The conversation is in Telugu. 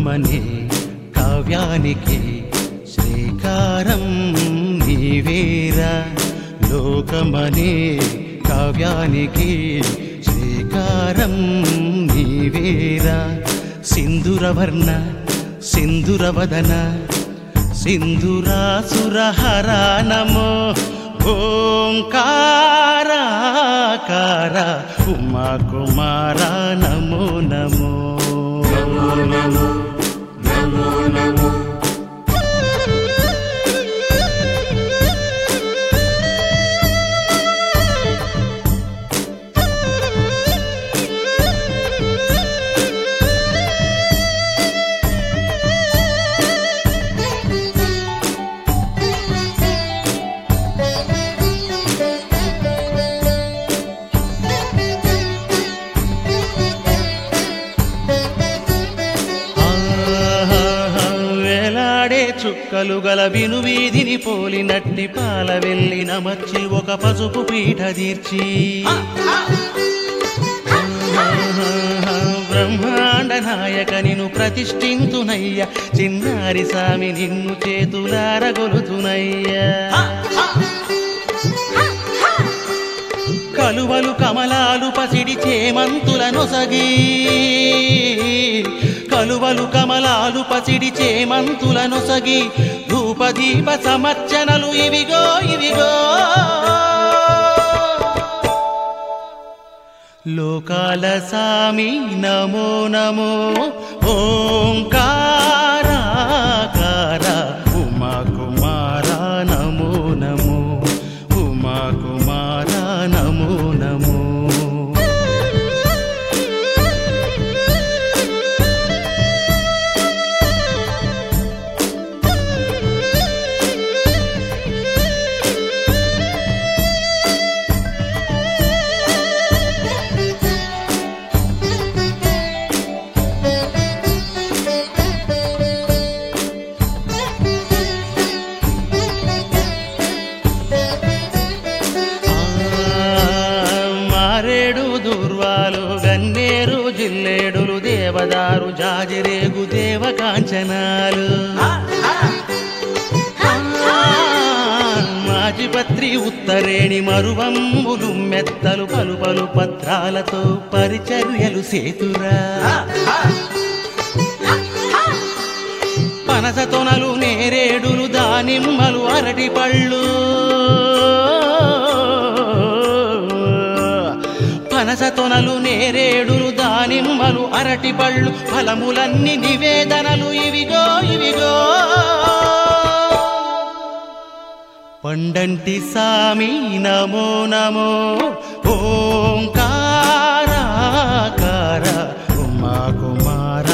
లోకమనే కావ్యానికి శ్రీకారం నీవేరా లోకమనే కావ్యానికి శ్రీకారం నీవేరా సింధురవర్ణ సింధురవదన సింధురాసురహర నమో ఓంకారాకార ఉమా కుమార నమో నమో ఆహా, వేలాడే చుక్కలు గల విను వీధిని పోలినట్టి పాల వెళ్ళి నమర్చి ఒక పసుపు పీఠ తీర్చి ఆహా, బ్రహ్మాండ నాయక నిన్ను ప్రతిష్ఠింతునయ్య చిన్నారి సామి నిన్ను చేతులారగొలుతునయ్యా కలువలు కమలాలు పసిడి చేమంతుల నొసగి కలువలు కమలాలు పసిడి చేమంతుల నొసగి ధూపదీప సమర్చనలు ఇవిగో ఇవిగో లోకాల సామి నమో నమో ఓంకారాకార ఉమా కుమార నమో నమో ఉమా కుమార నమో నమో ఆ, మారేడు దూర్వాలు గన్నేరు జిల్లేడులు దేవదారు జాజిరేగు దేవ కాంచనాలు మాజిపత్రి ఉత్తరేణి మరువంబులు మెత్తలు పలు పలు పత్రాలతో పరిచర్యలు సేతురా పనస తొనలు నేరేడులు దానిమ్మలు అరటి పళ్ళు పనస తొనలు నేరేడులు దానిమ్మలు అరటి పళ్ళు ఫలములన్నీ నివేదనలు ఇవిగో ఇవిగో పండంటి సామి నమో నమో ఓంకారాకార ఉమా కుమార